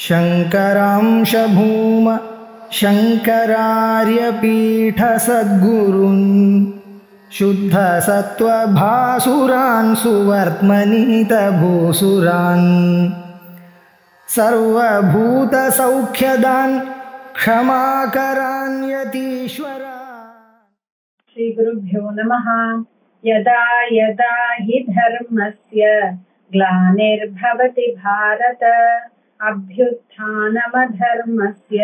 शङ्करांशभूम शङ्करार्यपीठसद्गुरुन् शुद्धसत्त्वभासुरान् सुवर्त्मनीतभूसुरान् सर्वभूतसौख्यदान् क्षमाकरान्यतीश्वरा श्रीगुरुभ्यो नमः यदा यदा हि धर्मस्य ग्लानिर्भवति भारत அபியுத்தானமதர்மஸ்ய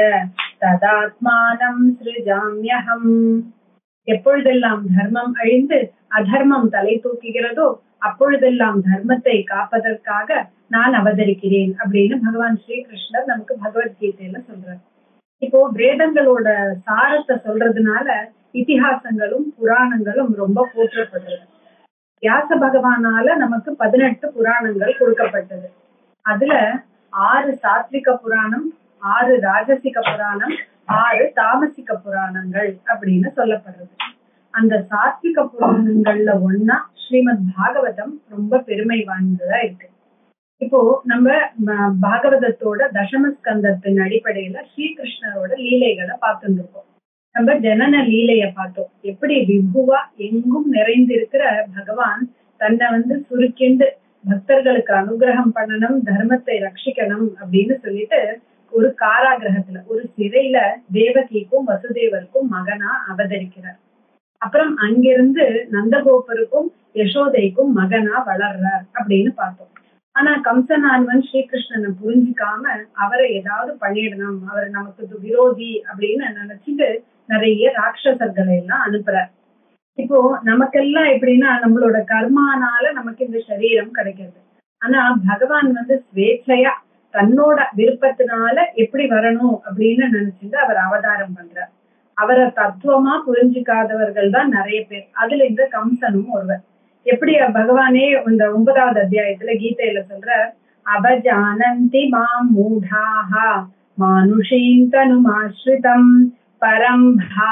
ததாத்மானம் சிருஜாமியகம் எப்பொழுதெல்லாம் தர்மம் அழிந்து அதர்மம் தலை தூக்குகிறதோ அப்பொழுதெல்லாம் தர்மத்தை காப்பதற்காக நான் அவதரிக்கிறேன் அப்படின்னு பகவான் ஸ்ரீகிருஷ்ணர் நமக்கு பகவத்கீதையில சொல்றார் இப்போ வேதங்களோட சாரத்தை சொல்றதுனால இதிகாசங்களும் புராணங்களும் ரொம்ப போற்றப்படுறது வியாச பகவானால நமக்கு பதினெட்டு புராணங்கள் கொடுக்கப்பட்டது அதுல ஆறு சாத்விக புராணம் ஆறு ராஜசிக புராணம் ஆறு தாமசிக புராணங்கள் அப்படின்னு சொல்லப்படுறது அந்த சாத்விக புராணங்கள்ல ஒன்னா ஸ்ரீமத் பாகவதம் ரொம்ப பெருமை வாய்ந்ததா இருக்கு இப்போ நம்ம பாகவதத்தோட தசமஸ்கந்தத்தின் அடிப்படையில ஸ்ரீகிருஷ்ணரோட லீலைகளை பார்த்துட்டு இருக்கோம் நம்ம ஜனன லீலைய பார்த்தோம் எப்படி விபுவா எங்கும் நிறைந்திருக்கிற பகவான் தன்னை வந்து சுருக்கிண்டு பக்தர்களுக்கு அனுகிரகம் பண்ணணும் தர்மத்தை ரட்சிக்கணும் அப்படின்னு சொல்லிட்டு ஒரு காராகிரகத்துல ஒரு சிறையில தேவகிக்கும் வசுதேவருக்கும் மகனா அவதரிக்கிறார் அப்புறம் அங்கிருந்து நந்தகோபருக்கும் யசோதைக்கும் மகனா வளர்றார் அப்படின்னு பார்த்தோம் ஆனா கம்சனான்வன் ஸ்ரீகிருஷ்ணனை புரிஞ்சுக்காம அவரை ஏதாவது பண்ணிடணும் அவர் நமக்கு விரோதி அப்படின்னு நினைச்சிட்டு நிறைய ராட்சசர்களை எல்லாம் அனுப்புறார் இப்போ நமக்கெல்லாம் எப்படின்னா நம்மளோட கர்மானால நமக்கு இந்த சரீரம் கிடைக்கிறது ஆனா பகவான் வந்து ஸ்வேச்சையா தன்னோட விருப்பத்தினால எப்படி வரணும் அப்படின்னு நினைச்சிட்டு அவர் அவதாரம் பண்றார் அவரை தத்துவமா புரிஞ்சுக்காதவர்கள் தான் நிறைய பேர் அதுல இந்த கம்சனும் ஒருவர் எப்படி பகவானே இந்த ஒன்பதாவது அத்தியாயத்துல கீதையில சொல்ற அபஜானந்தி மாம் மூடாஹா மானுஷீம் தனுமாஸ்ரிதம் பரம்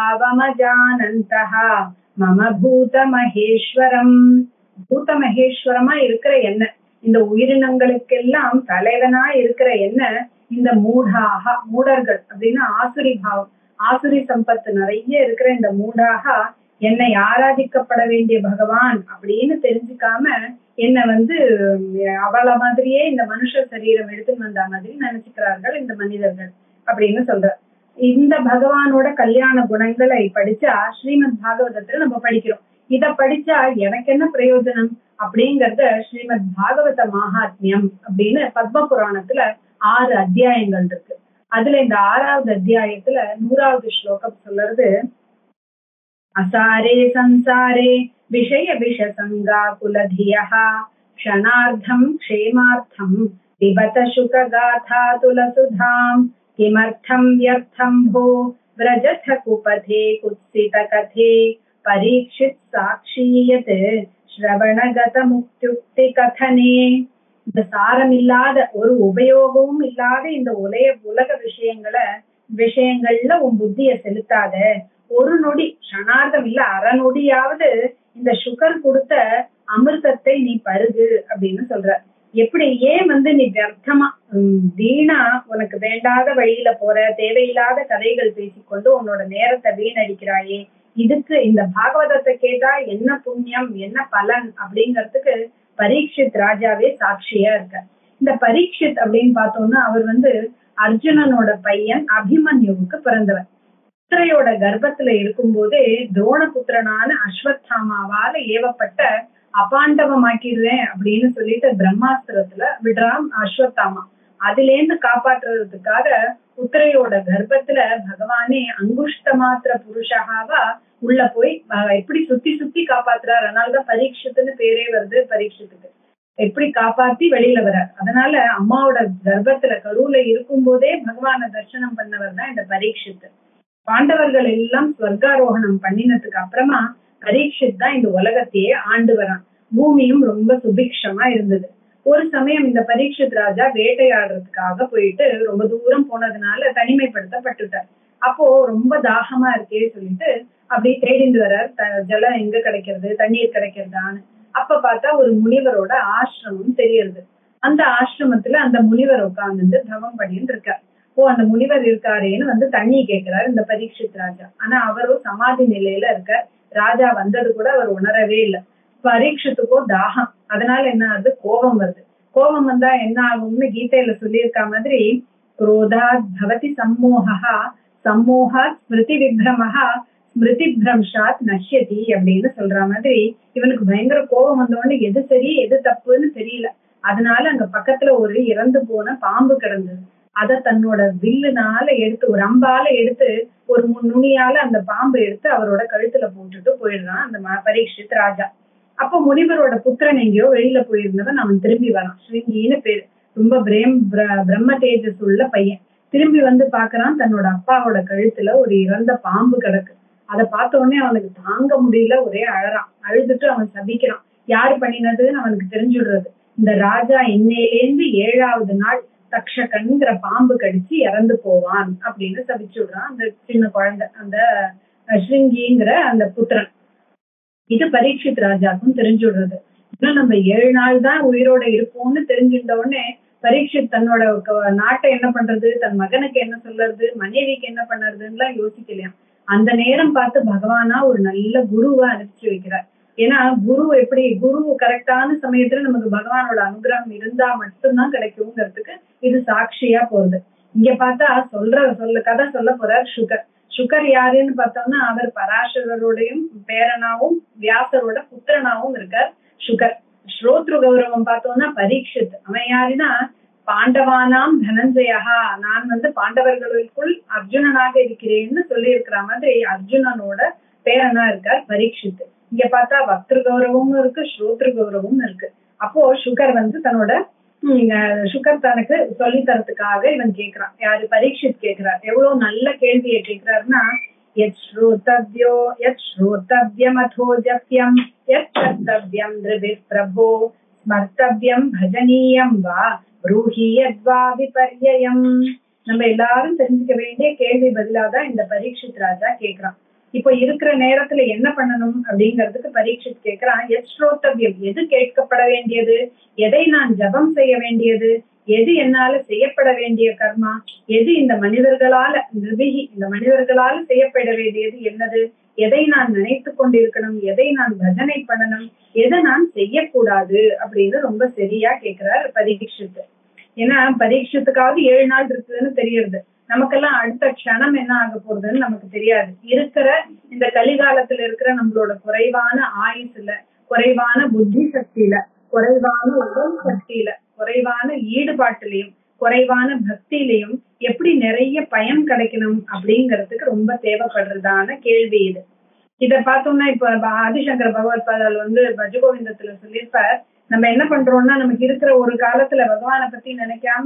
பாவமஜானந்தஹா மம பூத மகேஸ்வரம் பூத மகேஸ்வரமா இருக்கிற என்ன இந்த உயிரினங்களுக்கெல்லாம் தலைவனா இருக்கிற என்ன இந்த மூடாக மூடர்கள் அப்படின்னா ஆசுரி பாவம் ஆசுரி சம்பத்து நிறைய இருக்கிற இந்த மூடாக என்னை ஆராதிக்கப்பட வேண்டிய பகவான் அப்படின்னு தெரிஞ்சுக்காம என்ன வந்து அவள மாதிரியே இந்த மனுஷ சரீரம் எடுத்துன்னு வந்த மாதிரி நினைச்சுக்கிறார்கள் இந்த மனிதர்கள் அப்படின்னு சொல்ற இந்த பகவானோட கல்யாண குணங்களை படிச்சா ஸ்ரீமத் பாகவதத்துல நம்ம படிக்கிறோம் இத படிச்சா எனக்கு என்ன பிரயோஜனம் அப்படிங்கறத ஸ்ரீமத் பாகவத மகாத்மியம் அப்படின்னு பத்ம புராணத்துல ஆறு அத்தியாயங்கள் இருக்கு அதுல இந்த ஆறாவது அத்தியாயத்துல நூறாவது ஸ்லோகம் சொல்றது அசாரே சம்சாரே விஷய விஷ சங்கா குலதியா க்ஷணார்த்தம் க்ஷேமார்த்தம் பிபத சுக காதா துலசுதாம் किमर्थं व्यर्थं भो व्रजथ कुपथे कुत्सितकथे परीक्षित् साक्षीयत् ஸ்ரவணகத முக்தியுக்தி கதனே இந்த சாரம் இல்லாத ஒரு உபயோகமும் இல்லாத இந்த உலக உலக விஷயங்களை விஷயங்கள்ல உன் புத்திய செலுத்தாத ஒரு நொடி க்ஷணார்த்தம் இல்ல அரை நொடியாவது இந்த சுகர் கொடுத்த அமிர்தத்தை நீ பருகு அப்படின்னு சொல்ற எப்படி ஏன் வந்து நீ வியர்த்தமா வீணா உனக்கு வேண்டாத வழியில போற தேவையில்லாத கதைகள் பேசிக்கொண்டு உன்னோட நேரத்தை வீணடிக்கிறாயே இதுக்கு இந்த பாகவதத்தை கேட்டா என்ன புண்ணியம் என்ன பலன் அப்படிங்கறதுக்கு பரீட்சித் ராஜாவே சாட்சியா இருக்க இந்த பரீட்சித் அப்படின்னு பார்த்தோம்னா அவர் வந்து அர்ஜுனனோட பையன் அபிமன்யுவுக்கு பிறந்தவர் புத்திரையோட கர்ப்பத்துல இருக்கும் போதே துரோணபுத்திரனான அஸ்வத்தாமாவால ஏவப்பட்ட அபாண்டவமாக்கிடுவேன் அப்படின்னு சொல்லிட்டு பிரம்மாஸ்திரத்துல விடுறான் அஸ்வத்தாமா அதுல இருந்து காப்பாற்றுறதுக்காக உத்திரையோட கர்ப்பத்துல பகவானே அங்குஷ்ட மாத்திர புருஷகாவா உள்ள போய் எப்படி சுத்தி சுத்தி காப்பாத்துறாரு அதனாலதான் பரீட்சத்துன்னு பேரே வருது பரீட்சத்துக்கு எப்படி காப்பாத்தி வெளியில வர்றார் அதனால அம்மாவோட கர்ப்பத்துல கருவுல இருக்கும் போதே பகவான தர்சனம் பண்ணவர் தான் இந்த பரீட்சித்து பாண்டவர்கள் எல்லாம் ஸ்வர்காரோகணம் பண்ணினதுக்கு அப்புறமா பரீட்சித் தான் இந்த உலகத்தையே ஆண்டு வரான் பூமியும் ரொம்ப சுபிக்ஷமா இருந்தது ஒரு சமயம் இந்த பரீட்சித் ராஜா வேட்டையாடுறதுக்காக போயிட்டு ரொம்ப தூரம் போனதுனால தனிமைப்படுத்தப்பட்டுட்டார் அப்போ ரொம்ப தாகமா இருக்கே சொல்லிட்டு அப்படி தேடிட்டு வர்றார் த- ஜலம் எங்க கிடைக்கிறது தண்ணீர் கிடைக்கிறதான்னு அப்ப பார்த்தா ஒரு முனிவரோட ஆசிரமம் தெரியறது அந்த ஆசிரமத்துல அந்த முனிவர் உட்கார்ந்துட்டு தவம் பண்ணிட்டு இருக்கார் ஓ அந்த முனிவர் இருக்காரேன்னு வந்து தண்ணி கேட்கிறாரு இந்த பரீட்சித் ராஜா ஆனா அவரும் சமாதி நிலையில இருக்க ராஜா வந்தது கூட அவர் உணரவே இல்லை பரீட்சத்துக்கோ தாகம் அதனால என்ன ஆகுது கோபம் வருது கோபம் வந்தா என்ன ஆகும்னு கீதையில சொல்லியிருக்க மாதிரி குரோதாத் பவதி சம்மோகா சம்மோகாத் ஸ்மிருதி விப்ரமஹா ஸ்மிருதி பிரம்ஷாத் நஷ்யதி அப்படின்னு சொல்ற மாதிரி இவனுக்கு பயங்கர கோபம் வந்தவொடனே எது சரி எது தப்புன்னு தெரியல அதனால அங்க பக்கத்துல ஒரு இறந்து போன பாம்பு கிடந்தது அத தன்னோட வில்லுனால எடுத்து ஒரு அம்பால எடுத்து ஒரு மு- நுனியால அந்த பாம்பு எடுத்து அவரோட கழுத்துல போட்டுட்டு போயிடுறான் அந்த ம- பரீட்சித் ராஜா அப்போ முனிவரோட புத்திரன் எங்கேயோ வெளியில போயிருந்தவன் அவன் திரும்பி வரான் ஸ்ருங்கின்னு பேரு ரொம்ப பிரேம் பிர- பிரம்ம தேஜஸ் உள்ள பையன் திரும்பி வந்து பாக்குறான் தன்னோட அப்பாவோட கழுத்துல ஒரு இறந்த பாம்பு கிடக்கு அதை பார்த்த உடனே அவனுக்கு தாங்க முடியல ஒரே அழறான் அழுதுட்டு அவன் சபிக்கிறான் யாரு பண்ணினதுன்னு அவனுக்கு தெரிஞ்சுடுறது இந்த ராஜா இன்னையிலேந்து ஏழாவது நாள் தக்ஷகன்கிற பாம்பு கடிச்சு இறந்து போவான் அப்படின்னு சபிச்சு விடுறான் அந்த சின்ன குழந்தை அந்த அஹ், ஸ்ருங்கிங்கிற அந்த புத்திரன் இது பரீட்சித் ராஜாக்கும் தெரிஞ்சு விடுறது இன்னும் நம்ம ஏழு நாள் தான் உயிரோட இருப்போம்னு தெரிஞ்சிருந்த உடனே பரீட்சித் தன்னோட க- நாட்டை என்ன பண்றது தன் மகனுக்கு என்ன சொல்றது மனைவிக்கு என்ன பண்ணுறதுன்னு யோசிக்கலையாம் அந்த நேரம் பார்த்து பகவானா ஒரு நல்ல குருவை அனுப்பிச்சு வைக்கிறார் ஏன்னா குரு எப்படி குரு கரெக்டான சமயத்துல நமக்கு பகவானோட அனுகிரகம் இருந்தா மட்டும்தான் கிடைக்குங்கிறதுக்கு இது சாட்சியா போகுது இங்க பார்த்தா சொல்ற சொல்ல கதை சொல்ல போறார் சுகர் சுகர் யாருன்னு பார்த்தோம்னா அவர் பராசரருடையும் பேரனாவும் வியாசரோட புத்திரனாவும் இருக்கார் சுகர் ஸ்ரோத்ரு கௌரவம் பார்த்தோம்னா பரீட்சித் அவன் யாருன்னா பாண்டவானாம் தனஞ்சயா நான் வந்து பாண்டவர்களுக்குள் அர்ஜுனனாக இருக்கிறேன்னு சொல்லி இருக்கிற மாதிரி அர்ஜுனனோட பேரனா இருக்கார் பரீட்சித் இங்க பார்த்தா பக்திரு கௌரவமும் இருக்கு ஸ்ரோத்ரு கௌரவமும் இருக்கு அப்போ சுகர் வந்து தன்னோட உம், அஹ், சுகர் தனக்கு சொல்லி தரத்துக்காக இவன் கேக்குறான் யாரு பரீட்சித் கேக்குறார் எவ்வளவு நல்ல கேள்வியை கேக்குறாருன்னா यत् श्रोतव्यो यत् श्रोतव्यमथो जप्यम् यत् कर्तव्यम् नृभिः प्रभो ஸ்மர்த்தவ்யம் பஜனீயம் வா ரூஹி யத்வா விபர்யம் நம்ம எல்லாரும் தெரிஞ்சுக்க வேண்டிய கேள்வி பதிலாதான் இந்த பரீட்சித் ராஜா கேக்குறான் இப்போ இருக்கிற நேரத்துல என்ன பண்ணணும் அப்படிங்கிறதுக்கு பரீட்சித் கேக்குறான் எத் ஸ்ரோத்தவ்யம் எது கேட்கப்பட வேண்டியது எதை நான் ஜபம் செய்ய வேண்டியது எது என்னால செய்யப்பட வேண்டிய கர்மா எது இந்த மனிதர்களால நிர்விகி இந்த மனிதர்களால செய்யப்பட வேண்டியது என்னது எதை நான் நினைத்து கொண்டிருக்கணும் எதை நான் பஜனை பண்ணணும் எதை நான் செய்யக்கூடாது அப்படின்னு ரொம்ப சரியா கேக்குறார் பரீட்சித்து ஏன்னா பரீட்சத்துக்காவது ஏழு நாள் இருக்குதுன்னு தெரியுது நமக்கெல்லாம் அடுத்த க்ஷணம் என்ன ஆக போறதுன்னு நமக்கு தெரியாது இருக்கிற இந்த கலிகாலத்துல இருக்கிற நம்மளோட குறைவான ஆயுசுல குறைவான புத்தி சக்தியில குறைவான உடல் சக்தியில குறைவான ஈடுபாட்டிலையும் குறைவான பக்தியிலையும் எப்படி நிறைய பயன் கிடைக்கணும் அப்படிங்கிறதுக்கு ரொம்ப தேவைப்படுறதான கேள்வி இது இத பார்த்தோம்னா இப்ப ப- ஆதிசங்கர பகவத் பாதால் வந்து பஜகோவிந்தத்துல சொல்லியிருப்பார் நம்ம என்ன பண்றோம்னா நமக்கு இருக்கிற ஒரு காலத்துல பகவானை பத்தி நினைக்காம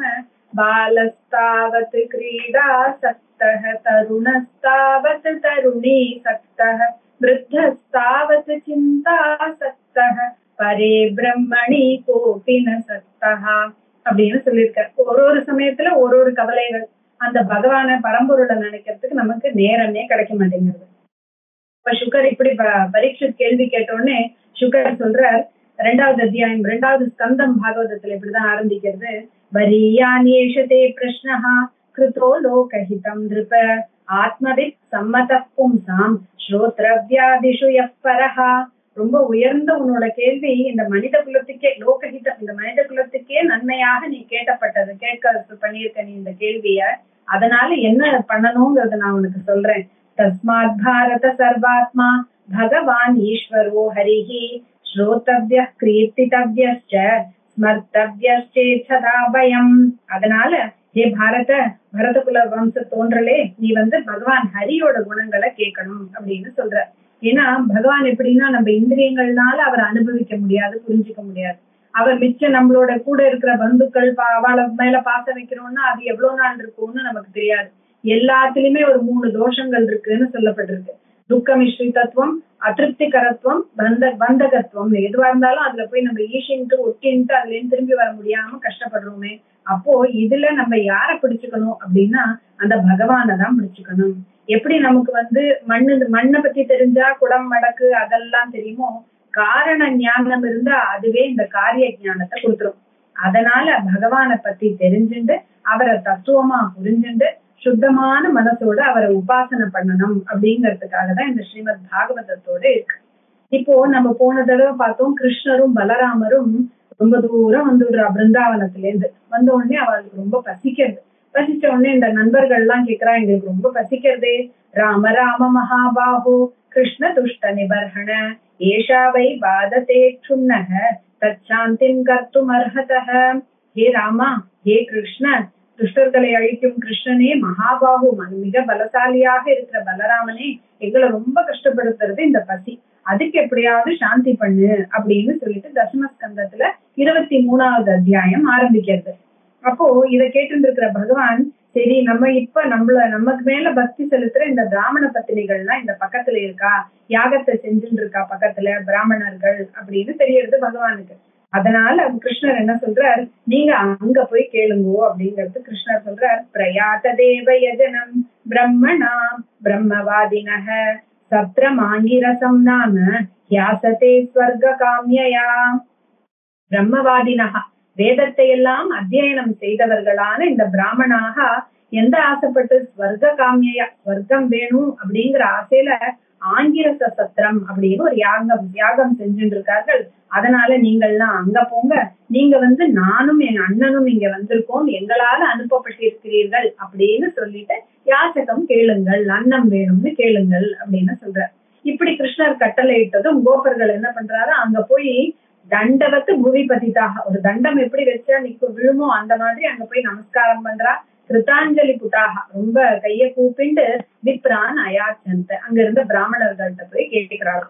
பாலஸ்தாவத் கிரீடா சக்தக தருணஸ்தாவத் தருணி சக்தக விருத்தஸ்தாவத் சிந்தா சக்தக பரே பிரம்மணி கோபின சக்தகா அப்படின்னு சொல்லியிருக்காரு ஒரு ஒரு சமயத்துல ஒரு ஒரு கவலைகள் அந்த பகவான பரம்பொருளை நினைக்கிறதுக்கு நமக்கு நேரமே கிடைக்க மாட்டேங்குது இப்ப சுகர் இப்படி ப- பரீட்சித் கேள்வி கேட்ட உடனே சுகர் சொல்றார் ரெண்டாவது அத்தியாயம் ரெண்டாவது ஸ்கந்தம் பாகவதத்துல இப்படிதான் ஆரம்பிக்கிறது வரியானேஷதே பிரஷ்னஹா கிருதோ லோகஹிதம் நிருப ஆத்மவித் சம்மத பும்சாம் ஸ்ரோத்ரவ்யாதிஷு யப்பரஹா ரொம்ப உயர்ந்த உன்னோட கேள்வி இந்த மனித குலத்துக்கே லோகஹிதம் இந்த மனித குலத்துக்கே நன்மையாக நீ கேட்டப்பட்டது கேட்க பண்ணியிருக்க நீ இந்த கேள்விய அதனால என்ன பண்ணணுங்கிறத நான் உனக்கு சொல்றேன் தஸ்மாத் பாரத சர்வாத்மா பகவான் ஈஸ்வரோ ஹரிஹி ஸ்ரோதவ்ய கீர்த்தித்தவ்யஸ்ச ஸ்மர்த்தவ்யஸ்சேச்சதா பயம் அதனால ஹே பாரத பரதகுல வம்ச தோன்றலே நீ வந்து பகவான் ஹரியோட குணங்களை கேட்கணும் அப்படின்னு சொல்ற ஏன்னா பகவான் எப்படின்னா நம்ம இந்திரியங்கள்னால அவரை அனுபவிக்க முடியாது புரிஞ்சுக்க முடியாது அவர் மிச்சம் நம்மளோட கூட இருக்கிற பந்துக்கள் பா- அவள மேல பாசம் வைக்கிறோம்னா அது எவ்வளவு நாள் இருக்கும்னு நமக்கு தெரியாது எல்லாத்துலயுமே ஒரு மூணு தோஷங்கள் இருக்குன்னு சொல்லப்பட்டிருக்கு துக்கமிஸ்ரீ தத்துவம் அதிருப்திகரத்துவம் பந்த பந்தகத்துவம் எதுவா இருந்தாலும் அதுல போய் நம்ம ஈஷின்ட்டு ஒட்டின்ட்டு அதுல இருந்து திரும்பி வர முடியாம கஷ்டப்படுறோமே அப்போ இதுல நம்ம யார பிடிச்சுக்கணும் அப்படின்னா அந்த பகவானை தான் பிடிச்சுக்கணும் எப்படி நமக்கு வந்து மண்ணு மண்ணை பத்தி தெரிஞ்சா குடம் மடக்கு அதெல்லாம் தெரியுமோ காரண ஞானம் இருந்தா அதுவே இந்த காரிய ஞானத்தை கொடுத்துரும் அதனால பகவானை பத்தி தெரிஞ்சுண்டு அவரை தத்துவமா புரிஞ்சுண்டு சுத்தமான மனசோட அவரை உபாசனை பண்ணணும் அப்படிங்கிறதுக்காக தான் இந்த ஸ்ரீமத் பாகவதத்தோட இருக்கு இப்போ நம்ம போன தடவை பார்த்தோம் கிருஷ்ணரும் பலராமரும் ரொம்ப தூரம் வந்துடுறா பிருந்தாவனத்துல இருந்து வந்த உடனே அவளுக்கு ரொம்ப பசிக்கிறது பசிச்ச உடனே இந்த நண்பர்கள் எல்லாம் கேக்குறா எங்களுக்கு ரொம்ப பசிக்கிறதே ராம ராம மகாபாஹு கிருஷ்ண துஷ்ட நிபர்ஹண ஏஷா வை பாததே சுன்னக தச்சாந்தின் கர்த்தும் அர்ஹதः ஹே ராமா ஹே கிருஷ்ண துஷ்டர்களை அழிக்கும் கிருஷ்ணனே மகாபாகு ம- மிக பலசாலியாக இருக்கிற பலராமனே எங்களை ரொம்ப கஷ்டப்படுத்துறது இந்த பசி அதுக்கு எப்படியாவது சாந்தி பண்ணு அப்படின்னு சொல்லிட்டு தசமஸ்கந்தத்துல இருபத்தி மூணாவது அத்தியாயம் ஆரம்பிக்கிறது அப்போ இத கேட்டு பகவான் சரி நம்ம இப்ப நம்மள நமக்கு மேல பக்தி செலுத்துற இந்த பிராமண பத்தினிகள்லாம் இந்த பக்கத்துல இருக்கா யாகத்தை செஞ்சுட்டு இருக்கா பக்கத்துல பிராமணர்கள் அப்படின்னு தெரியறது பகவானுக்கு அதனால கிருஷ்ணர் என்ன சொல்றார் நீங்க அங்க போய் கேளுங்கோ அப்படிங்கிறது கிருஷ்ணர் சொல்றார் பிரயாத தேவ யஜனம் பிரம்மணா பிரம்மவாதினக சப்ரமாங்கிரசம் நாம யாசதே ஸ்வர்க காமியயா பிரம்மவாதினகா வேதத்தை எல்லாம் அத்தியனம் செய்தவர்களான இந்த பிராமணாக எந்த ஆசைப்பட்டு ஸ்வர்க காமியா ஸ்வர்க்கம் வேணும் அப்படிங்கிற ஆசையில ஆங்கிரச சத்திரம் அப்படின்னு ஒரு யாகம் யாகம் செஞ்சுட்டு இருக்கார்கள் அதனால நீங்கள்லாம் அங்க போங்க நீங்க வந்து நானும் என் அண்ணனும் இங்க வந்திருக்கோம் எங்களால அனுப்பப்பட்டிருக்கிறீர்கள் அப்படின்னு சொல்லிட்டு யாசகம் கேளுங்கள் அன்னம் வேணும்னு கேளுங்கள் அப்படின்னு சொல்றார் இப்படி கிருஷ்ணர் கட்டளையிட்டதும் கோபர்கள் என்ன பண்றாரு அங்க போய் தண்டவத்து பூமி பதிதாக ஒரு தண்டம் எப்படி வச்சா நிக்கு விழுமோ அந்த மாதிரி அங்க போய் நமஸ்காரம் பண்றா கிருத்தாஞ்சலி புட்டாக ரொம்ப கைய கூப்பிண்டு விப்ரான் அயாச்சந்த அங்க இருந்த பிராமணர்கள்ட்ட போய் கேட்டுக்கிறாரு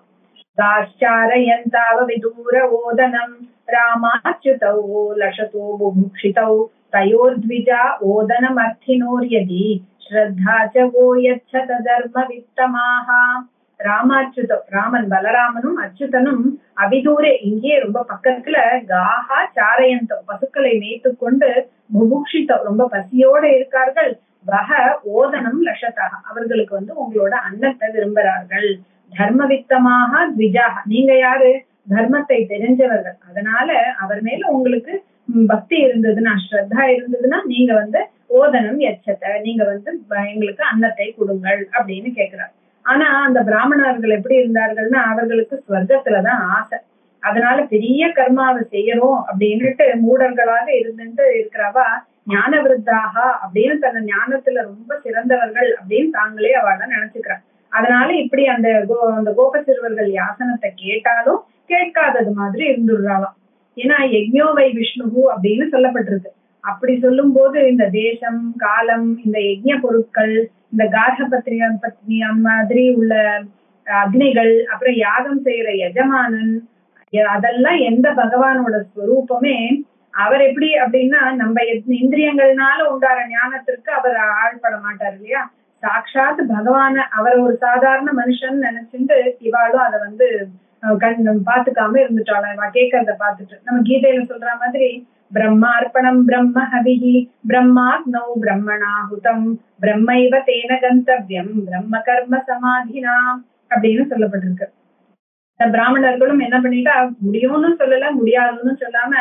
தாச்சாரயந்தாவ விதூர ஓதனம் ராமாச்சுதௌ லஷதோ புபுக்ஷிதௌ தயோர்த்விஜா ஓதனமர்த்தினோர்யதி ஸ்ரத்தா ச वो यच्छत தர்ம வித்தமாக ராமாச்சுதம் ராமன் பலராமனும் அச்சுதனும் அவிதூரே இங்கே ரொம்ப பக்கத்துல காஹா சாரயந்தம் பசுக்களை மேய்த்து கொண்டு புபுக்ஷித்தம் ரொம்ப பசியோட இருக்கார்கள் வக ஓதனம் லஷதாக அவர்களுக்கு வந்து உங்களோட அன்னத்தை விரும்புறார்கள் தர்மவித்தமாக த்விஜாக நீங்க யாரு தர்மத்தை தெரிஞ்சவர்கள் அதனால அவர் மேல உங்களுக்கு ம், பக்தி இருந்ததுன்னா ஸ்ரத்தா இருந்ததுன்னா நீங்க வந்து ஓதனம் எச்சத்தை நீங்க வந்து ப- எங்களுக்கு அன்னத்தை கொடுங்கள் அப்படின்னு கேக்குறார் ஆனா அந்த பிராமணர்கள் எப்படி இருந்தார்கள்னா அவர்களுக்கு ஸ்வர்க்கத்துலதான் ஆசை அதனால பெரிய கர்மாவை செய்யறோம் அப்படின்னுட்டு மூடர்களாக இருந்துட்டு இருக்கிறவா ஞான விருத்தாக அப்படின்னு தன்னை ஞானத்துல ரொம்ப சிறந்தவர்கள் அப்படின்னு தாங்களே அவள நினைச்சுக்கிறார் அதனால இப்படி அந்த கோ அந்த கோப சிறுவர்கள் யாசனத்தை கேட்டாலும் கேட்காதது மாதிரி இருந்துடுறாளாம் ஏன்னா யஜ்ஞோவை விஷ்ணுகு அப்படின்னு சொல்லப்பட்டிருக்கு அப்படி சொல்லும் போது இந்த தேசம் காலம் இந்த யஜ்ஞ பொருட்கள் இந்த கார்க பத்னியா பத்னியா மாதிரி உள்ள அக்னிகள் அப்புறம் யாகம் செய்யற எஜமானன் எ- அதெல்லாம் எந்த பகவானோட ஸ்வரூபமே அவர் எப்படி அப்படின்னா நம்ம எத்- இந்திரியங்கள்னால உண்டான ஞானத்திற்கு அவர் ஆழ்பட மாட்டார் இல்லையா சாட்சாத் பகவான அவர் ஒரு சாதாரண மனுஷன் நினைச்சுட்டு இவாளும் அதை வந்து அஹ், கண் பாத்துக்காம இருந்துட்டாளாம் இவ கேட்கறத பார்த்துட்டு நம்ம கீதையில சொல்ற மாதிரி பிரம்மார்ப்பணம் பிரம்ம ஹவிஹி பிரம்மாக்னௌ பிரம்மணாஹுதம் பிரம்மைவ தேன கந்தவ்யம் பிரம்ம கர்ம சமாதினா அப்படின்னு சொல்லப்பட்டிருக்கு இந்த பிராமணர்களும் என்ன பண்ணிட்டா முடியும்னு சொல்லல முடியாதுன்னு சொல்லாம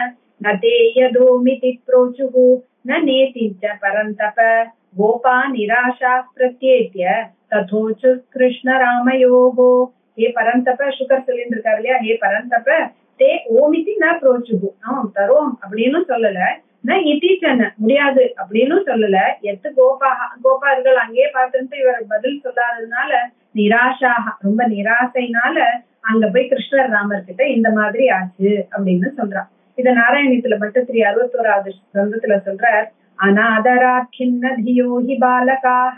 நதேயதோமிதி ப்ரோச்சுகு ந நேதிச்ச பரந்தப கோபா நிராஷா பிரத்யேத்திய ததோச்சு கிருஷ்ண ராமயோகோ ஹே பரந்தப சுகர் சொல்லிட்டு இருக்காரு இல்லையா ஹே பரந்தப தே ஓமிதி ந ப்ரோச்சுகு ஆம் தரோம் அப்படின்னு சொல்லல ந இட்டிச்சன முடியாது அப்படின்னு சொல்லல எத்து கோபா கோபார்கள் அங்கேயே பார்த்துட்டு இவர் பதில் சொல்லாததுனால நிராஷாக ரொம்ப நிராசைனால அங்க போய் கிருஷ்ணர் ராமர் கிட்ட இந்த மாதிரி ஆச்சு அப்படின்னு சொல்றான் இத நாராயணத்துல பட்டத்திரி அறுபத்தோராவது சந்தத்துல சொல்றார் அநாதராக்கின்ன தியோ ஹி பாலகாக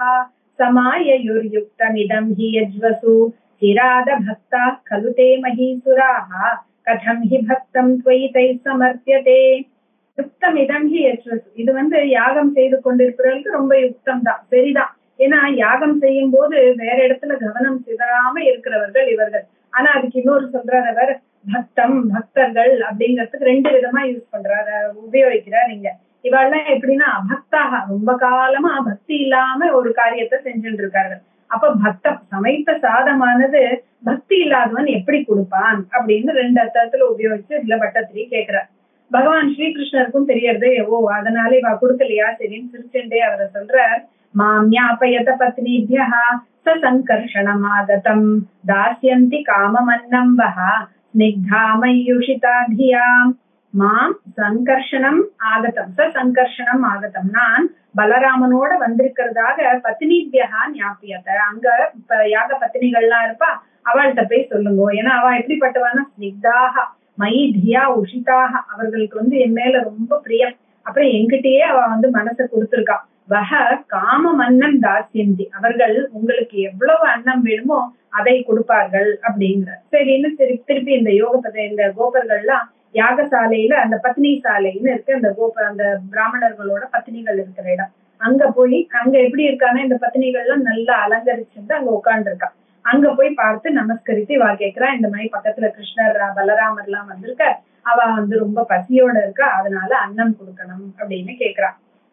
சமாயயுர்யுக்தமிதம் ஹி யஜ்வசு சிராத பக்தா கலு தே மகீசுராக கதம் ஹி பக்தம் त्वयि தை சமர்ப்பியதே யுக்தம் இதம் ஹி யஜ்வசு இது வந்து யாகம் செய்து கொண்டிருப்பவர்களுக்கு ரொம்ப யுக்தம் தான் சரிதான் ஏன்னா யாகம் செய்யும் போது வேற இடத்துல கவனம் சிதறாம இருக்கிறவர்கள் இவர்கள் ஆனா அதுக்கு இன்னொரு சொல்றாரு அவர் பக்தம் பக்தர்கள் அப்படிங்கறதுக்கு ரெண்டு விதமா யூஸ் பண்றாரு உபயோகிக்கிறார் இங்க இவெல்லாம் எப்படின்னா அபக்தாக ரொம்ப காலமா பக்தி இல்லாம ஒரு காரியத்தை செஞ்சுட்டு இருக்காரு அப்ப பக்தம் சமைத்த சாதமானது பக்தி இல்லாதவன் எப்படி கொடுப்பான் அப்படின்னு ரெண்டு அர்த்தத்துல உபயோகிச்சு இதுல பட்டத்திரி கேக்குறார் பகவான் ஸ்ரீகிருஷ்ணருக்கும் தெரியறது ஓ அதனால இவ கொடுக்கலையா சரின்னு சிரிச்சுண்டே அவரை சொல்றார் மாம் ஞாபயத பத்னிபியா ச சங்கர்ஷணம் ஆகதம் தாஸ்யந்தி காமமன்னம் வஹ ஸ்னிக்தா மயூஷிதா தியாம் மாம் சங்கர்ஷணம் ஆகதம் ச சங்கர்ஷணம் ஆகதம் நான் பலராமனோட வந்திருக்கிறதாக பத்தினிபியா ஞாபியத அங்க இப்ப யாக பத்தினிகள்லாம் இருப்பா அவள்கிட்ட போய் சொல்லுங்க ஏன்னா அவ எப்படிப்பட்டவனா ஸ்னிக்தாக மை தியா உஷிதாக அவர்களுக்கு வந்து என் மேல ரொம்ப பிரியம் அப்புறம் என்கிட்டயே அவ வந்து மனசை கொடுத்திருக்கா வஹ காம மன்னன் தாசியந்தி அவர்கள் உங்களுக்கு எவ்வளவு அன்னம் வேணுமோ அதை கொடுப்பார்கள் அப்படிங்கிற சரின்னு திரு திருப்பி இந்த யோக பத இந்த கோபர்கள்லாம் யாகசாலையில அந்த பத்னி சாலைன்னு இருக்கு அந்த கோப அந்த பிராமணர்களோட பத்னிகள் இருக்கிற இடம் அங்க போய் அங்க எப்படி இருக்கானா இந்த பத்னிகள்லாம் நல்லா அலங்கரிச்சுட்டு அங்க உட்கார்ந்து இருக்கா அங்க போய் பார்த்து நமஸ்கரித்து இவா கேக்குறா இந்த மாதிரி பக்கத்துல கிருஷ்ணர் பலராமர் எல்லாம் வந்திருக்க அவ வந்து ரொம்ப பசியோட இருக்கா அதனால அன்னம் கொடுக்கணும் அப்படின்னு கேக்குறா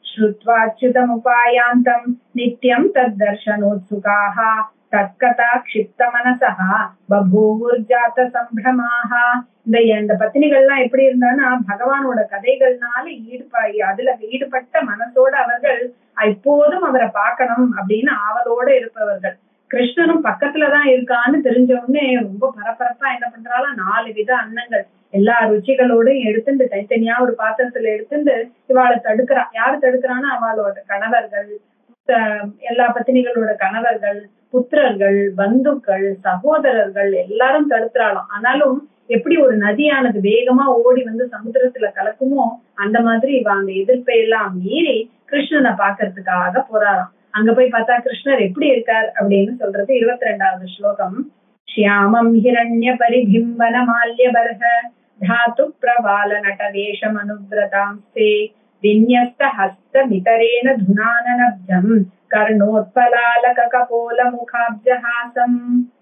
श्रुत्वाच्युतमुपायान्तम् नित्यम् तद्दर्शनोत्सुकाः தற்கதா க்ஷிப்த மனசா பபூவுர்ஜாத்த சம்பிரமாக இந்த இந்த பத்தினிகள்லாம் எப்படி இருந்தான்னா பகவானோட கதைகள்னால ஈடுபா அதுல ஈடுபட்ட மனசோட அவர்கள் எப்போதும் அவரை பார்க்கணும் அப்படின்னு ஆவலோட இருப்பவர்கள் கிருஷ்ணனும் பக்கத்துலதான் இருக்கான்னு தெரிஞ்ச உடனே ரொம்ப பரபரப்பா என்ன பண்றாலும் நாலு வித அன்னங்கள் எல்லா ருச்சிகளோடையும் எடுத்துட்டு தனித்தனியா ஒரு பாத்திரத்துல எடுத்துட்டு இவாளை தடுக்கிறா யாரு தடுக்கிறான்னா அவளோட கணவர்கள் எல்லா பத்தினிகளோட கணவர்கள் புத்திரர்கள் பந்துக்கள் சகோதரர்கள் எல்லாரும் தடுத்துறாளாம் ஆனாலும் எப்படி ஒரு நதியானது வேகமா ஓடி வந்து சமுத்திரத்துல கலக்குமோ அந்த மாதிரி இவ அந்த எதிர்ப்பை எல்லாம் மீறி கிருஷ்ணனை பாக்குறதுக்காக போறாராம் அங்க போய் பார்த்தா கிருஷ்ணர் எப்படி இருக்கார் அப்படின்னு சொல்றது இருபத்தி ரெண்டாவது ஸ்லோகம் ஷியாமம் ஹிரண்ய பரிபிம்பன மால்ய பர்ஹ தாத்து பிரபால நடவேஷம் அனுபிரதாம்ஸ்தே விநியஸ்த ஹஸ்த மிதரேன துனானனப்ஜம் கர்ணோத்பலாலக கபோல முகாப்ஜஹாசம்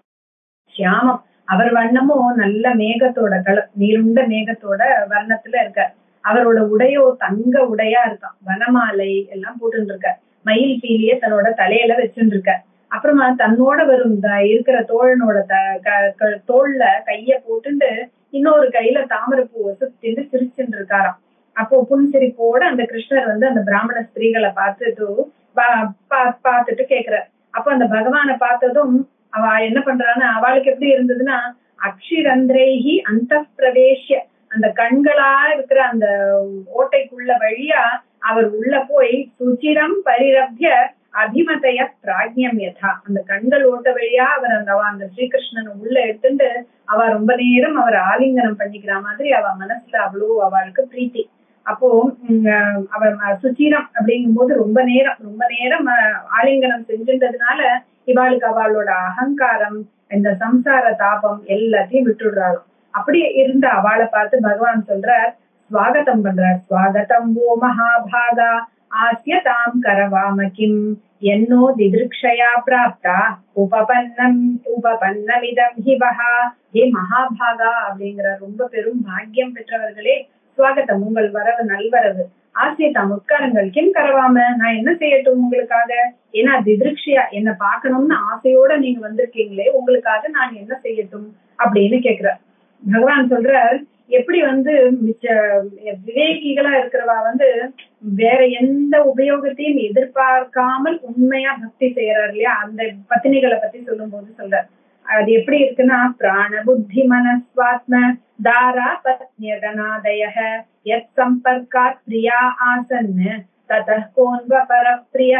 ஷியாமம் அவர் வண்ணமும் நல்ல மேகத்தோட கல நீருண்ட மேகத்தோட வர்ணத்துல இருக்கார் அவரோட உடையோ தங்க உடையா இருக்கான் வனமாலை எல்லாம் போட்டு இருக்கார் மயில் பீலிய தன்னோட தலையில வச்சுட்டு இருக்கார் அப்புறமா தன்னோட வரும் இருக்கிற தோழனோட த தோல்ல கைய போட்டுட்டு இன்னொரு கையில தாமரை பூவை சுத்திட்டு சிரிச்சுட்டு இருக்காராம் அப்போ புன்சிரிப்போட அந்த கிருஷ்ணர் வந்து அந்த பிராமண ஸ்திரீகளை பார்த்துட்டு பார்த்துட்டு கேக்குறார் அப்ப அந்த பகவானை பார்த்ததும் அவ என்ன பண்றான்னா அவளுக்கு எப்படி இருந்ததுன்னா அக்ஷிரந்திரைஹி அந்த பிரவேசிய அந்த கண்களா இருக்கிற அந்த ஓட்டைக்குள்ள வழியா அவர் உள்ள போய் சுச்சிரம் பரிரப்ய அபிமதைய பிராஜ்யம் யதா அந்த கண்கள் ஓட்ட வழியா அவர் அந்த அவ அந்த ஸ்ரீகிருஷ்ணன் உள்ள எடுத்துட்டு அவ ரொம்ப நேரம் அவர் ஆலிங்கனம் பண்ணிக்கிற மாதிரி அவ மனசுல அவ்வளோ அவளுக்கு பிரீத்தி அப்போ அவர் சுச்சீரம் அப்படிங்கும் போது ரொம்ப நேரம் ரொம்ப நேரம் ஆலிங்கனம் செஞ்சுட்டதுனால இவாளுக்கு அவளோட அகங்காரம் இந்த சம்சார தாபம் எல்லாத்தையும் விட்டுடுறாளும் அப்படி இருந்த அவளை பார்த்து பகவான் சொல்றார் ஸ்வாகத்தம் பண்றார் ஸ்வாகத்தம் ஓ மகாபாகா ஆசியதாம் கரவாம கிம் என்னோ திதிருக்ஷயா பிராப்தா உபபன்னம் உபபன்னமிதம் ஹிவஹா ஏ மகாபாகா அப்படிங்கிற ரொம்ப பெரும் பாக்கியம் பெற்றவர்களே சுவாகத்தம் உங்கள் வரவு நல்வரவு ஆசியத்தாம் உட்காருங்கள் கிம் கரவாம நான் என்ன செய்யட்டும் உங்களுக்காக ஏன்னா திதிருக்ஷியா என்ன பாக்கணும்னு ஆசையோட நீங்க வந்திருக்கீங்களே உங்களுக்காக நான் என்ன செய்யட்டும் அப்படின்னு கேக்குறார் பகவான் சொல்றார் எப்படி வந்து மிச்ச விவேகிகளா இருக்கிறவா வந்து வேற எந்த உபயோகத்தையும் எதிர்பார்க்காமல் உண்மையா பக்தி செய்யறாரு இல்லையா அந்த பத்தினிகளை பத்தி சொல்லும் போது சொல்றார் அது எப்படி இருக்குன்னா பிராண புத்தி மனஸ்வாத்ம தாரா பத்னியதனாதய யத் சம்பர்க்காத் பிரியா ஆசன் தத கோன்வ பரப்பிரிய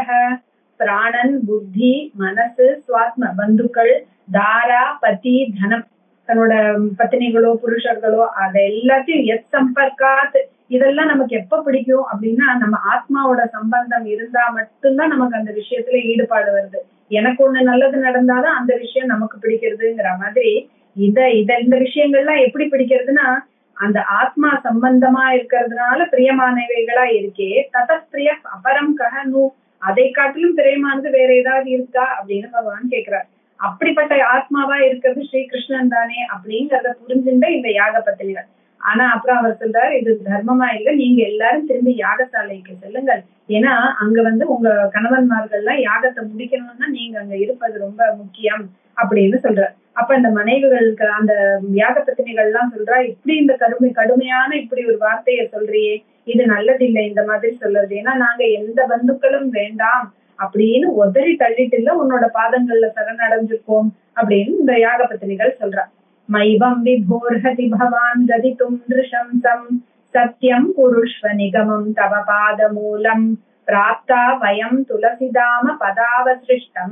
பிராணன் புத்தி மனசு சுவாத்ம பந்துக்கள் தாரா பதி தனம் தன்னோட பத்தினிகளோ புருஷர்களோ அதை எல்லாத்தையும் எத் சம்பர்க்காத் இதெல்லாம் நமக்கு எப்ப பிடிக்கும் அப்படின்னா நம்ம ஆத்மாவோட சம்பந்தம் இருந்தா மட்டும்தான் நமக்கு அந்த விஷயத்துல ஈடுபாடு வருது எனக்கு ஒண்ணு நல்லது நடந்தாதான் அந்த விஷயம் நமக்கு பிடிக்கிறதுங்கிற மாதிரி இத இத இந்த விஷயங்கள்லாம் எப்படி பிடிக்கிறதுனா அந்த ஆத்மா சம்பந்தமா இருக்கிறதுனால பிரியமானவைகளா இருக்கே ததப்பிரிய அபரம் கஹனு அதை காட்டிலும் பிரியமானது வேற ஏதாவது இருக்கா அப்படின்னு பகவான் கேக்குறார் அப்படிப்பட்ட ஆத்மாவா இருக்கிறது ஸ்ரீகிருஷ்ணன் தானே அப்படிங்கறத புரிஞ்சுட்ட இந்த யாக பத்தினிகள் ஆனா அப்புறம் அவர் சொல்றாரு இது தர்மமா இல்ல நீங்க எல்லாரும் திரும்பி யாகசாலைக்கு செல்லுங்கள் ஏன்னா அங்க வந்து உங்க கணவன்மார்கள்லாம் யாகத்தை முடிக்கணும்னா நீங்க அங்க இருப்பது ரொம்ப முக்கியம் அப்படின்னு சொல்றார் அப்ப இந்த மனைவிகளுக்கு அந்த யாக பத்தினிகள் எல்லாம் சொல்றா இப்படி இந்த கடுமை கடுமையான இப்படி ஒரு வார்த்தையை சொல்றியே இது நல்லதில்லை இந்த மாதிரி சொல்றது ஏன்னா நாங்க எந்த பந்துக்களும் வேண்டாம் அப்படின்னு உதறி தள்ளிட்டு இல்ல உன்னோட பாதங்கள்ல சரணடைஞ்சிருக்கோம் அப்படின்னு இந்த யாக பத்தினிகள் சொல்றா மைவம் விபோர்ஹதி பவான் கதித்தும் திருஷம்சம் சத்யம் குருஷ்வ நிகமம் தவ பாதமூலம் பிராப்தா வயம் துளசிதாம பதாவசிருஷ்டம்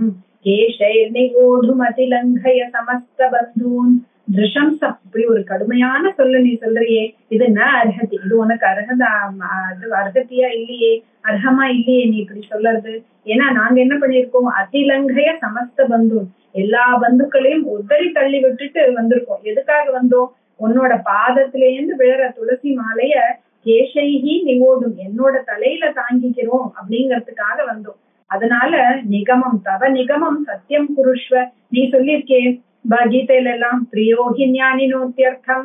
கேஷைர்நிகூடுமதிலங்கய சமஸ்த பந்தூன் திருஷம்சம் இப்படி ஒரு கடுமையான சொல்ல நீ சொல்றியே இது ந அர்ஹதி இது உனக்கு அர்ஹதா அது அர்ஹத்தியா இல்லையே அர்ஹமா இல்லையே நீ இப்படி சொல்றது ஏன்னா நாங்க என்ன பண்ணிருக்கோம் அதிலங்கைய சமஸ்த பந்தூன் எல்லா பந்துக்களையும் உதறி தள்ளி விட்டுட்டு வந்திருக்கோம் எதுக்காக வந்தோம் உன்னோட பாதத்திலேருந்து விழற துளசி மாலைய கேஷைகி நிவோடும் என்னோட தலையில தாங்கிக்கிறோம் அப்படிங்கறதுக்காக வந்தோம் அதனால நிகமம் தவ நிகமம் சத்தியம் குருஷ்வ நீ சொல்லியிருக்கே கீதையில எல்லாம் பிரியோகி ஞானி நோத்தியர்த்தம்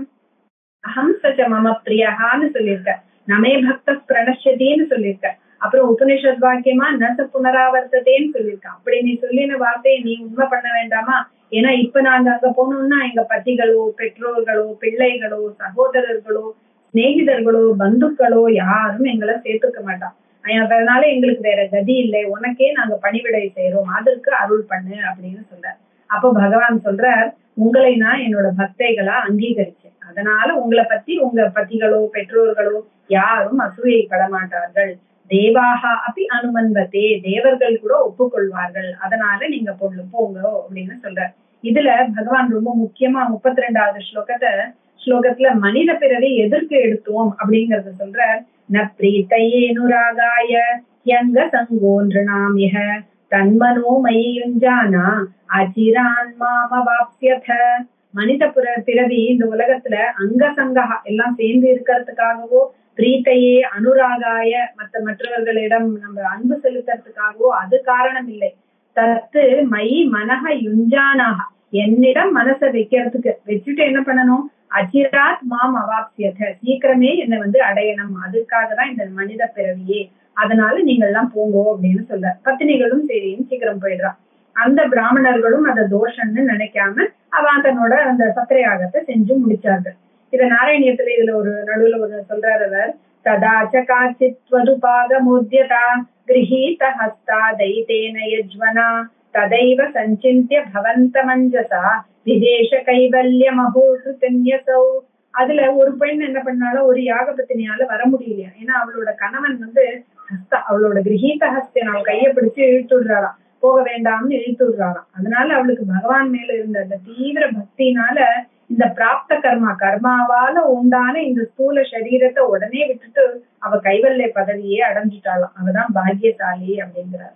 அஹம் சச்ச மம பிரியஹான்னு சொல்லியிருக்க நமே பக்த பிரணஷதின்னு சொல்லியிருக்க அப்புறம் உபனிஷத் வாக்கியமா நச புனராவர்த்ததேன்னு சொல்லியிருக்க அப்படி நீ சொல்லின வார்த்தையை நீ உண்மை பண்ண வேண்டாமா ஏன்னா இப்ப நாங்க அங்க போனோம்னா எங்க பத்திகளோ பெற்றோர்களோ பிள்ளைகளோ சகோதரர்களோ சிநேகிதர்களோ பந்துக்களோ யாரும் எங்களை சேர்த்துக்க மாட்டான் அதனால எங்களுக்கு வேற கதி இல்லை உனக்கே நாங்க பணிவிடை செய்யறோம் அதற்கு அருள் பண்ணு அப்படின்னு சொல்றார் அப்ப பகவான் சொல்றார் உங்களை நான் என்னோட பக்தைகளா அங்கீகரிச்சேன் அதனால உங்களை பத்தி உங்க பத்திகளோ பெற்றோர்களோ யாரும் அசூயைப்பட மாட்டார்கள் தேவாகா அப்படி அனுமன்பத்தே தேவர்கள் கூட ஒப்புக்கொள்வார்கள் அதனால நீங்க பொண்ணு போங்க அப்படின்னு சொல்றார் இதுல பகவான் ரொம்ப முக்கியமா முப்பத்தி ரெண்டாவது ஸ்லோகத்தை ஸ்லோகத்துல மனித பிறவி எதற்கு எடுத்தோம் அப்படிங்கறத சொல்ற ந பிரீத்தையேனுராகாய யங்க சங்கோன்றுணாம் இஹ தன்மனோ மயியுஞ்சானா அச்சிரான் மாமவாப்சியத மனித புற பிறவி இந்த உலகத்துல அங்க சங்கா எல்லாம் சேர்ந்து இருக்கிறதுக்காகவோ பிரீத்தையே அனுராகாய மற்ற மற்றவர்களிடம் நம்ம அன்பு செலுத்துறதுக்காகவோ அது காரணம் இல்லை தத்து மை மனக யுஞ்சானாக என்னிடம் மனசை வைக்கிறதுக்கு வச்சுட்டு என்ன பண்ணணும் அச்சிராத் மாம் அவாப்சியத சீக்கிரமே என்னை வந்து அடையணும் அதுக்காக தான் இந்த மனித பிறவியே அதனால நீங்க எல்லாம் போங்கோ அப்படின்னு சொல்ற பத்தினிகளும் சரின்னு சீக்கிரம் போயிடுறான் அந்த பிராமணர்களும் அத தோஷம்னு நினைக்காம அவன் தன்னோட அந்த சத்திரையாகத்தை செஞ்சு முடிச்சார்கள் இத நாராயணியத்துல இதுல ஒரு நடுவுல ஒரு சொல்றாரு அவர் ததாச்ச காச்சித்வதுபாக முத்தியதா கிரகீத ஹஸ்தா தைத்தேன யஜ்வனா ததைவ சஞ்சிந்திய பவந்த மஞ்சசா விதேச கைவல்ய மகோசுதன்யசௌ அதுல ஒரு பெண் என்ன பண்ணாலும் ஒரு யாக பத்தினியால வர முடியலையா ஏன்னா அவளோட கணவன் வந்து ஹஸ்தா அவளோட கிரகீத ஹஸ்தன் அவள் கைய பிடிச்சு இழுத்து விடுறாளாம் போக வேண்டாம்னு இழுத்து விடுறாளாம் அதனால அவளுக்கு பகவான் மேல இருந்த அந்த தீவிர பக்தினால இந்த பிராப்த கர்மா கர்மாவால உண்டான இந்த ஸ்தூல சரீரத்தை உடனே விட்டுட்டு அவ கைவல்ய பதவியே அடைஞ்சிட்டாளாம் அவதான் பாக்கியசாலி அப்படிங்கிறார்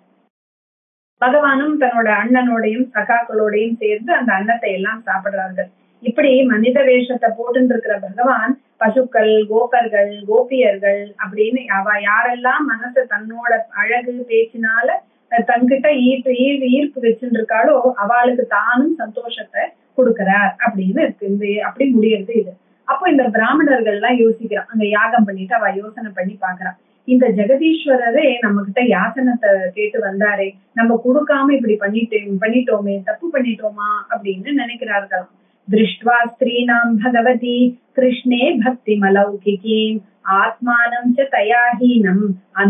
பகவானும் தன்னோட அண்ணனோடையும் சகாக்களோடையும் சேர்ந்து அந்த அன்னத்தை எல்லாம் சாப்பிடுறார்கள் இப்படி மனித வேஷத்தை போட்டு இருக்கிற பகவான் பசுக்கள் கோபர்கள் கோபியர்கள் அப்படின்னு அவ யாரெல்லாம் மனசை தன்னோட அழகு பேச்சினால தன்கிட்ட ஈர்ப்பு ஈர்ப்பு ஈர்ப்பு வச்சுட்டு இருக்காளோ அவளுக்கு தானும் சந்தோஷத்தை கொடுக்கிறார் அப்படின்னு இருக்கு இந்த அப்படி முடியறது இது அப்போ இந்த பிராமணர்கள் எல்லாம் யோசிக்கிறான் அங்க யாகம் பண்ணிட்டு அவ யோசனை பண்ணி பாக்குறான் இந்த ஜெகதீஸ்வரரே நம்ம கிட்ட யாசனத்தை கேட்டு வந்தாரே நம்ம கொடுக்காம இப்படி பண்ணிட்டே பண்ணிட்டோமே தப்பு பண்ணிட்டோமா அப்படின்னு நினைக்கிறார்களாம் திருஷ்டுவா ஸ்திரீனாம் பகவதி கிருஷ்ணே பக்தி மலௌகிகீம் ஆத்மானம் ச தயாஹீனம்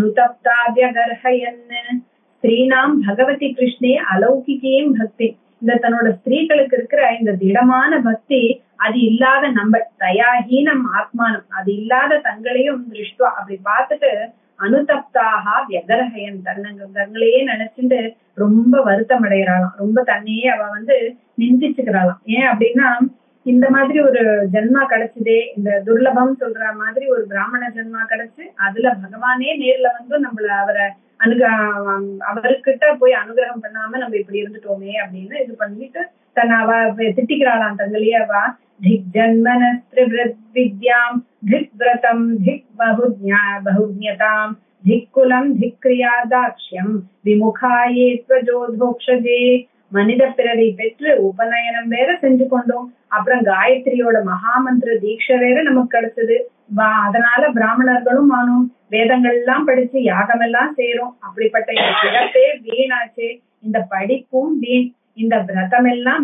அனுதப்தாவியகர்ஹயன் ஸ்திரீனாம் பகவதி கிருஷ்ணே அலௌகிகீம் பக்தி இந்த தன்னோட ஸ்திரீகளுக்கு இருக்கிற இந்த திடமான பக்தி அது இல்லாத நம்ம தயாஹீனம் ஆத்மானம் அது இல்லாத தங்களையும் திருஷ்டுவா அப்படி பார்த்துட்டு அனுதப்தாக வியகரகயன் தன்னங்க தங்களையே நினைச்சுட்டு ரொம்ப வருத்தம் அடைகிறாளாம் ரொம்ப தன்னையே அவ வந்து நிந்திச்சுக்கிறாளாம் ஏன் அப்படின்னா இந்த மாதிரி ஒரு ஜென்மா கிடைச்சதே இந்த துர்லபம் சொல்ற மாதிரி ஒரு பிராமண ஜென்மா கிடைச்சு அதுல பகவானே நேர்ல வந்து நம்மள அவரை அனுக அவர்கிட்ட போய் அனுகிரகம் பண்ணாம நம்ம இப்படி இருந்துட்டோமே அப்படின்னு இது பண்ணிட்டு தன்னை அவ திட்டிக்கிறாளாம் தங்களையே அவ திக் ஜன்மனஸ்திரிவிரத் வித்யாம் திக் விரதம் திக் பகுஜ்ஞா பகுஜ்ஞதாம் திக்குலம் திக்ரியா தாக்ஷ்யம் விமுகாயே துவஜோதோக்ஷஜே மனித பிறவி பெற்று உபநயனம் வேற செஞ்சு கொண்டோம் அப்புறம் காயத்ரியோட மகாமந்திர தீட்சை வேற நமக்கு கிடைச்சது அதனால பிராமணர்களும் ஆனோம் வேதங்கள் எல்லாம் படிச்சு யாகம் எல்லாம் செய்யறோம் அப்படிப்பட்ட இந்த பிறப்பே வீணாச்சு இந்த படிப்பும் வீண் இந்த விரதம் எல்லாம் வீண்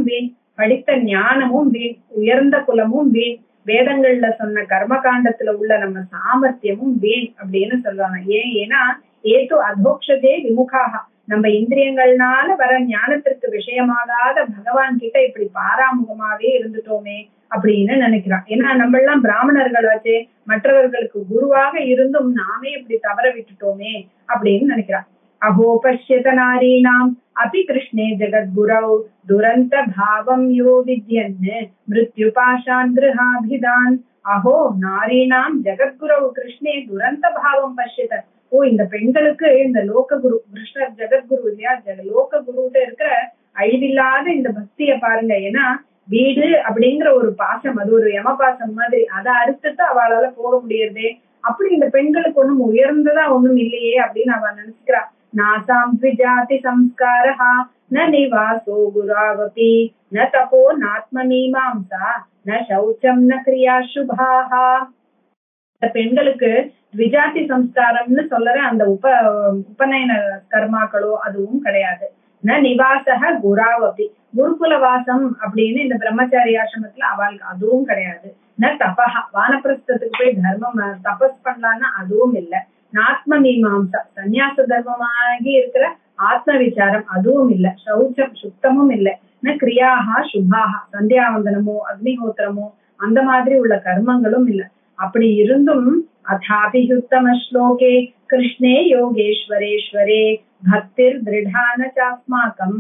படித்த ஞானமும் வீண் உயர்ந்த குலமும் வீண் வேதங்கள்ல சொன்ன கர்மகாண்டத்துல உள்ள நம்ம சாமர்த்தியமும் வீண் அப்படின்னு சொல்றாங்க ஏன் ஏன்னா ஏது அதோக்ஷதே விமுகாக நம்ம இந்திரியங்கள்னால வர ஞானத்திற்கு விஷயமாகாத பகவான் கிட்ட இப்படி பாராமுகமாவே இருந்துட்டோமே அப்படின்னு நினைக்கிறான் ஏன்னா நம்ம எல்லாம் பிராமணர்களாச்சே மற்றவர்களுக்கு குருவாக இருந்தும் நாமே இப்படி தவற விட்டுட்டோமே அப்படின்னு நினைக்கிறான் அஹோ பஷ்யத நாரீணாம் அபி கிருஷ்ணே ஜெகத்குரௌ துரந்த பாவம் யோ வித்யன் மிருத்யுபாஷான் கிருஹாபிதான் அஹோ நாரீணாம் ஜெகத்குரௌ கிருஷ்ணே துரந்த பாவம் பஷ்யத ஓ இந்த பெண்களுக்கு இந்த லோக குரு கிருஷ்ணர் ஜெகத்குரு இல்லையா ஜெக லோக குருட்ட இருக்கிற அழிவில்லாத இந்த பக்திய பாருங்க ஏன்னா வீடு அப்படிங்கிற ஒரு பாசம் அது ஒரு யம பாசம் மாதிரி அதை அறுத்துட்டு அவளால போக முடியறதே அப்படி இந்த பெண்களுக்கு ஒண்ணும் உயர்ந்ததா ஒண்ணும் இல்லையே அப்படின்னு அவ நினைச்சுக்கிறா நாசாம் த்விஜாதி சம்ஸ்காரஹா ந நிவாசோ குராவபி ந தபோ நாத்ம மீமாம்சா ந சௌச்சம் ந கிரியா சுபாஹா இந்த பெண்களுக்கு த்விஜாதி சம்ஸ்காரம்னு சொல்லற அந்த உப உபநயன கர்மாக்களோ அதுவும் கிடையாது ந நிவாசக குராவபி குருகுல வாசம் அப்படின்னு இந்த பிரம்மச்சாரி ஆசிரமத்துல அவளுக்கு அதுவும் கிடையாது ந தபஹா வானப்பிரஸ்தத்துக்கு போய் தர்மம் அஹ், தபஸ் பண்ணலாம்னா அதுவும் இல்ல நாத்ம மீமாம்சா சந்நியாச தர்மமாகி இருக்கிற ஆத்ம விசாரம் அதுவும் இல்ல சௌச்சம் சுத்தமும் இல்ல ந கிரியாகா சுபாகா சந்தியாவந்தனமோ அக்னிஹோத்திரமோ அந்த மாதிரி உள்ள கர்மங்களும் இல்ல அப்படி இருந்தும் அதாபியுத்தம ஸ்லோகே கிருஷ்ணே யோகேஸ்வரேஸ்வரே பக்திர் திருடான சாஸ்மாக்கம்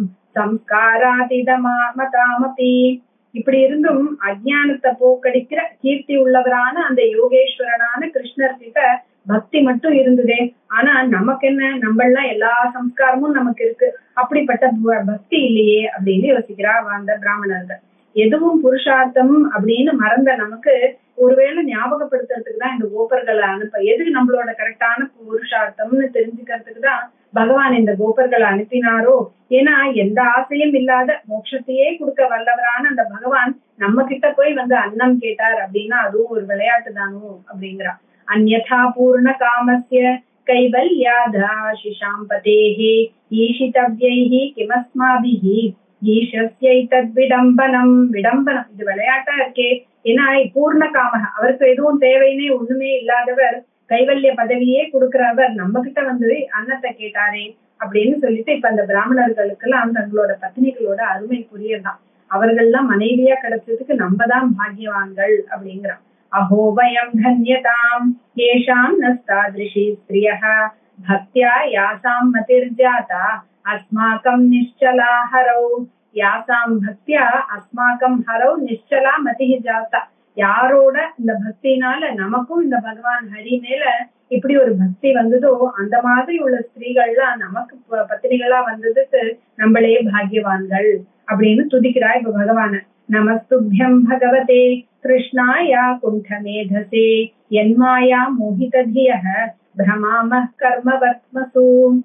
சம்ஸ்காராதிதமாமதாமபி இப்படி இருந்தும் அஜ்ஞானத்தை போக்கடிக்கிற கீர்த்தி உள்ளவரான அந்த யோகேஸ்வரனான கிருஷ்ணர் கிட்ட பக்தி மட்டும் இருந்ததே ஆனா நமக்கு என்ன நம்ம எல்லாம் எல்லா சம்ஸ்காரமும் நமக்கு இருக்கு அப்படிப்பட்ட ப- பக்தி இல்லையே அப்படின்னு யோசிக்கிறா அந்த பிராமணர்கள் எதுவும் புருஷார்த்தம் அப்படின்னு மறந்த நமக்கு ஒருவேளை ஞாபகப்படுத்துறதுக்கு தான் இந்த கோபர்களை அனுப்ப எது நம்மளோட கரெக்டான புருஷார்த்தம்னு தெரிஞ்சுக்கிறதுக்கு தான் பகவான் இந்த கோபர்களை அனுப்பினாரோ ஏன்னா எந்த ஆசையும் இல்லாத மோட்சத்தையே கொடுக்க வல்லவரான அந்த பகவான் நம்ம கிட்ட போய் வந்து அன்னம் கேட்டார் அப்படின்னா அதுவும் ஒரு விளையாட்டு தானோ அப்படிங்கிறா அந்யதா பூர்ண காமஸ்ய கைவல்யாதாஷிஷாம் பதேஹே ஈஷிதவ்யைஹி கிமஸ்மாபிஹி ஈஷஸ்யைதத் விடம்பனம் விடம்பனம் இது விளையாட்டா இருக்கே ஏன்னா பூர்ண காமக அவருக்கு எதுவும் தேவைன்னே ஒண்ணுமே இல்லாதவர் கைவல்ய பதவியே கொடுக்கிறவர் நம்ம கிட்ட வந்து அன்னத்தை கேட்டாரே அப்படின்னு சொல்லிட்டு இப்ப அந்த பிராமணர்களுக்கு எல்லாம் தங்களோட பத்னிகளோட அருமை புரியதான் அவர்கள்லாம் மனைவியா கிடைச்சதுக்கு நம்ம தான் பாக்கியவான்கள் அப்படிங்கிறான் அஹோபயம் தன்யதாம் ஏஷாம் நஸ்தாதிருஷி ஸ்திரியः பக்தியா யாசாம் மதிர்ஜாதா அஸ்மாக்கம் நிश्चला ஹரௌ யாசாம் பக்தியா அஸ்மாக்கம் ஹரௌ நிश्चला மதிஹி ஜாதா யாரோட இந்த பக்தினால நமக்கும் இந்த பகவான் ஹரி மேல இப்படி ஒரு பக்தி வந்ததோ அந்த மாதிரி உள்ள ஸ்திரீகள்லாம் நமக்கு ப- பத்தினிகளா வந்ததுக்கு நம்மளே பாக்கியவான்கள் அப்படின்னு துதிக்கிறா இப்ப பகவான நமஸ்துபியம் பகவதே கிருஷ்ணாயா குண்டமேதசே என்மாயா மோகிததிய பிரமாம கர்மவர்த்மசு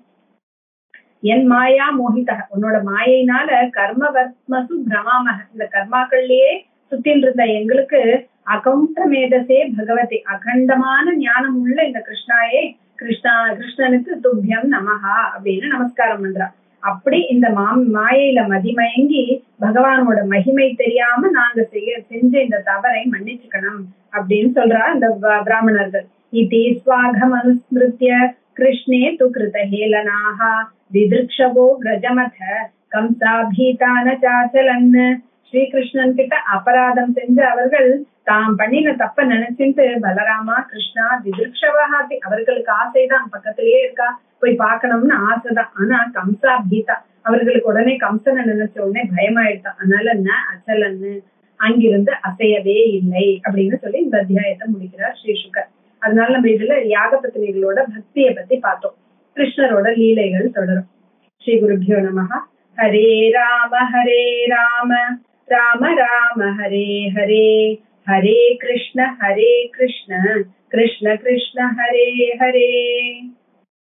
என் மாயா மோகித உன்னோட மாயையினால கர்மவர்த்மசு பிரமாமக இந்த கர்மாக்கள்லயே சுத்தின்னு இருந்த எங்களுக்கு அகௌண்ட மேதசே பகவதி அகண்டமான ஞானம் உள்ள இந்த கிருஷ்ணாயே கிருஷ்ணா கிருஷ்ணனுக்கு துப்பியம் நமஹா அப்படின்னு நமஸ்காரம் பண்றா அப்படி இந்த மாம் மாயையில மதிமயங்கி பகவானோட மகிமை தெரியாம நாங்க செய்ய செஞ்ச இந்த தவறை மன்னிச்சுக்கணும் அப்படின்னு சொல்றா இந்த ப- பிராமணர்கள் இதி ஸ்வாகம் அனுஸ்மிருத்திய கிருஷ்ணே து கிருத ஹேலனாக திதிருக்ஷவோ கிரஜமத கம்சாபீதான சாச்சலன் ஸ்ரீகிருஷ்ணன் கிட்ட அபராதம் செஞ்ச அவர்கள் தாம் பண்ணின தப்ப நினைச்சுட்டு பலராமா கிருஷ்ணா திதிருக்ஷவஹாதி அவர்களுக்கு ஆசைதான் பக்கத்திலேயே இருக்கா போய் பார்க்கணும்னு ஆசைதான் ஆனா கம்சா பீதா அவர்களுக்கு உடனே கம்சனை நினைச்ச உடனே பயமாயிட்டான் அதனால ந அச்சலன்னு அங்கிருந்து அசையவே இல்லை அப்படின்னு சொல்லி இந்த அத்தியாயத்தை முடிக்கிறார் ஸ்ரீ சுகர் அதனால நம்ம இதுல யாக பத்தினிகளோட பக்தியை பத்தி பார்த்தோம் கிருஷ்ணரோட லீலைகள் தொடரும் ஸ்ரீ குருபியோ நமஹ ஹரே ராம ஹரே ராம ராம ராம ஹரே ஹரே ஹரே கிருஷ்ண ஹரே கிருஷ்ண கிருஷ்ண கிருஷ்ண ஹரே ஹரே